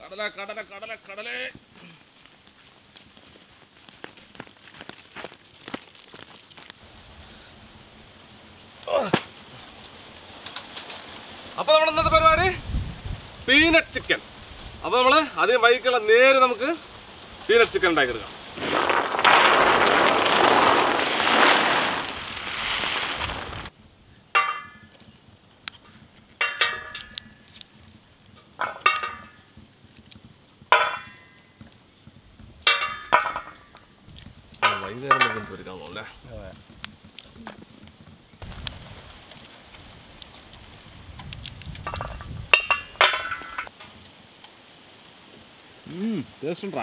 കടല കടല കടല കടലേ അപ്പൊ നമ്മുടെ ഇന്നത്തെ പരിപാടി പീനട്ട് ചിക്കൻ അപ്പൊ നമ്മള് അധികം വൈകിക്കുള്ള നേരെ നമുക്ക് പീനട്ട് ചിക്കൻ ഉണ്ടാക്കിയെടുക്കാം വൈകുന്നേരം നമുക്ക് പൊരിക്കാൻ പോകല്ലേ ടേസ്റ്റ് ഉണ്ടാ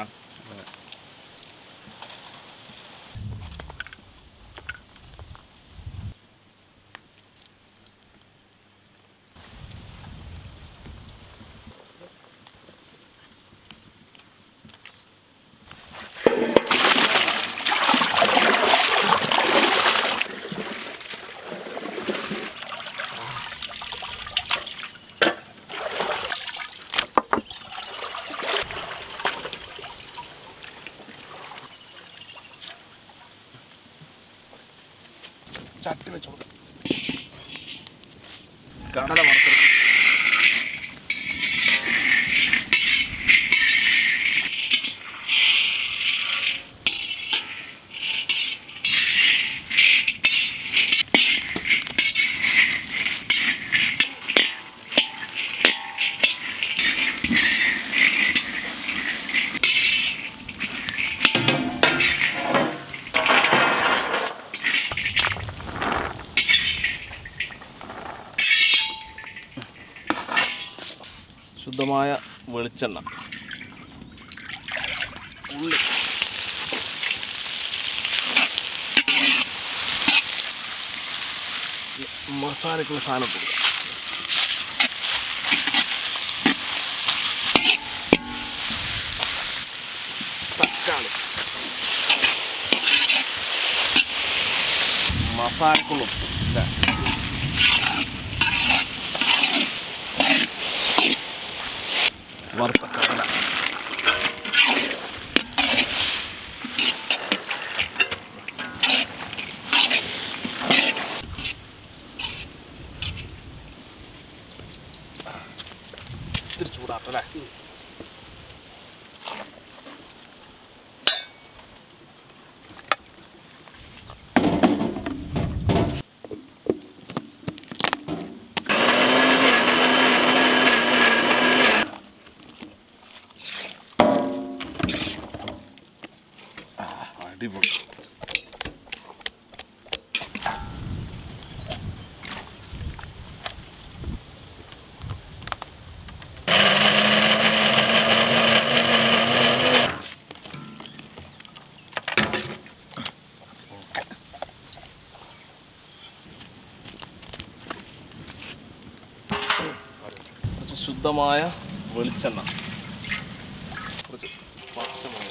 ചട്ടി വെച്ചോളൂ കടല വറുത്തെടുക്കും ശുദ്ധമായ വെളിച്ചെണ്ണ ഉള്ളി മസാലക്കുള്ള സാധനം കൊടുക്കുക തക്കാളി മസാലക്കുള്ളും ഇല്ലേ വറുത്ത കടല ഇത്തിരി ചൂടാട്ടല്ലേ അടിപൊളി കുറച്ച് ശുദ്ധമായ വെളിച്ചെണ്ണ കുറച്ച് പച്ചമുളക്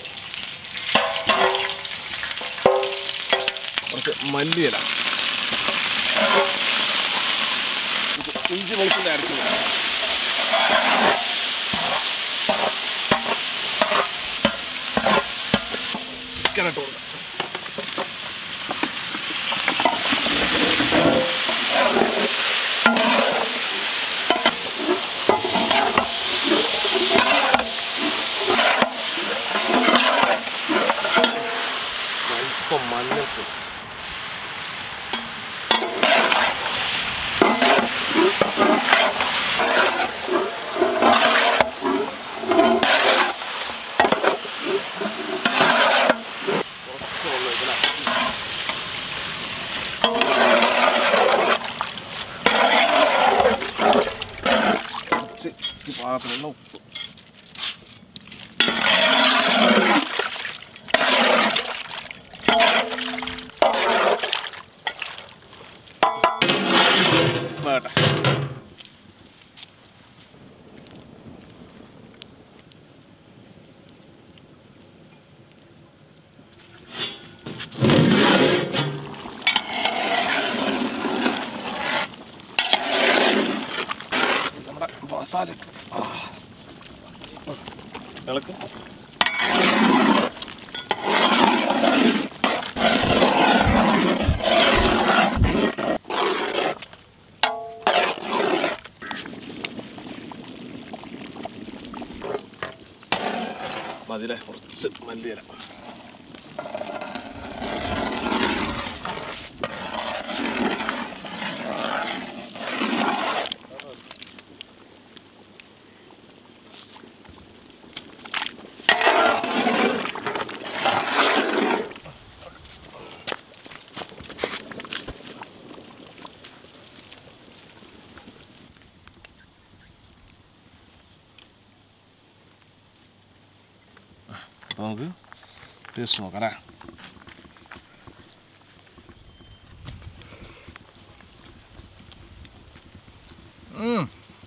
കുറച്ച് മല്ലിയില കുറച്ച് ഇഞ്ചി വെളുപ്പിൻ്റെ അരക്കുന്നത് ചിക്കൻ ഇട്ട് കൊടുക്കാം അല്പം മഞ്ഞൾപ്പൊടി കുറച്ച് വെള്ളം ഒഴിക്കണം. കുറച്ച് ഈ പാകത്തിനുള്ള ഉപ്പ് വേട്ടെ നമ്മുടെ മസാല ഇട്ടു. ആ. ഇളക്ക് മതിലെ കുറച്ച് മല്ലിയില അപ്പോൾ നമുക്ക് ടേസ്റ്റ് നോക്കാം അല്ലേ ഉം.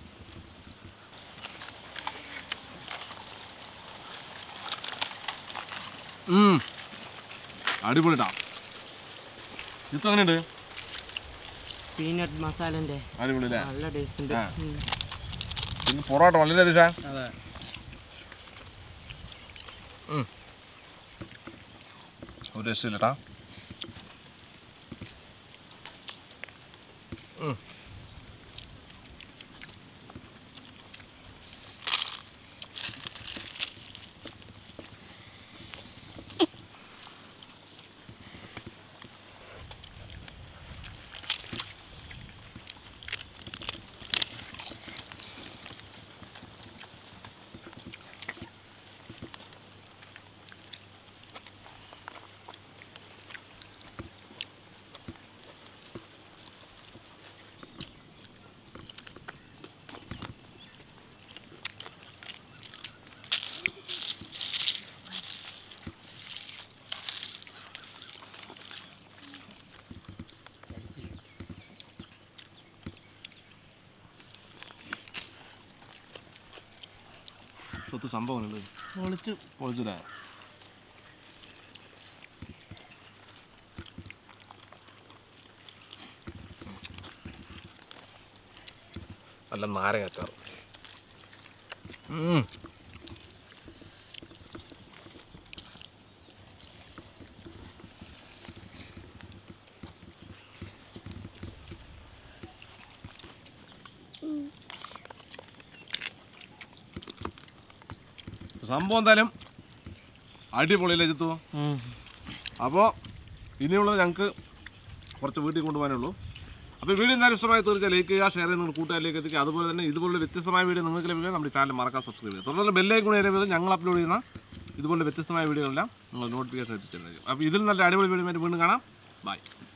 ഉം. അടിപൊളിട്ടാ ഇത് എങ്ങനെയുണ്ട് പീനട്ട് മസാലന്റെ അടിപൊളി അല്ലേ നല്ല ടേസ്റ്റ് ഉണ്ട് ആ. ഉം. പിന്നെ പൊറോട്ട വളരെ ദിശ അതെ ഒരു രക്ഷയില്ലട്ടാ സ്വത്ത് സംഭവങ്ങളുണ്ട് പൊളിച്ചു പൊളിച്ചില്ലേ നല്ല നാരങ്ങ അച്ചാർ ഉം. സംഭവം എന്തായാലും അടിപൊളിയല്ലേ ജിത്തു അപ്പോൾ ഇനിയുള്ളത് ഞങ്ങൾക്ക് കുറച്ച് വീട്ടിൽ കൊണ്ടുപോകാനുള്ളൂ അപ്പോൾ വീഡിയോ എന്തായാലും ഇഷ്ടമായി തീർച്ചയായും ലൈക്ക് ചെയ്യുക ഷെയർ ചെയ്യുന്ന കൂട്ടുകാരിലേക്ക് എത്തിക്കുക അതുപോലെ തന്നെ ഇതുപോലുള്ള വ്യത്യസ്തമായ വീഡിയോ നിങ്ങൾക്ക് ലഭിക്കുക നമ്മുടെ ചാനൽ മറക്കാൻ സബ്സ്ക്രൈബ് ചെയ്യുക തുടർന്ന് ബെല്ലേക്ക് കൂടി ലഭിക്കുന്നത് ഞങ്ങൾ അപ്ലോഡ് ചെയ്യുന്ന ഇതുപോലുള്ള വ്യത്യസ്തമായ വീഡിയോകളെല്ലാം നിങ്ങൾ നോട്ടിഫിക്കേഷൻ എത്തിച്ചിട്ടുണ്ടായിരിക്കും അപ്പോൾ ഇതിൽ നല്ല അടിപൊളി വീഡിയോ വീണ്ടും കാണാം ബൈ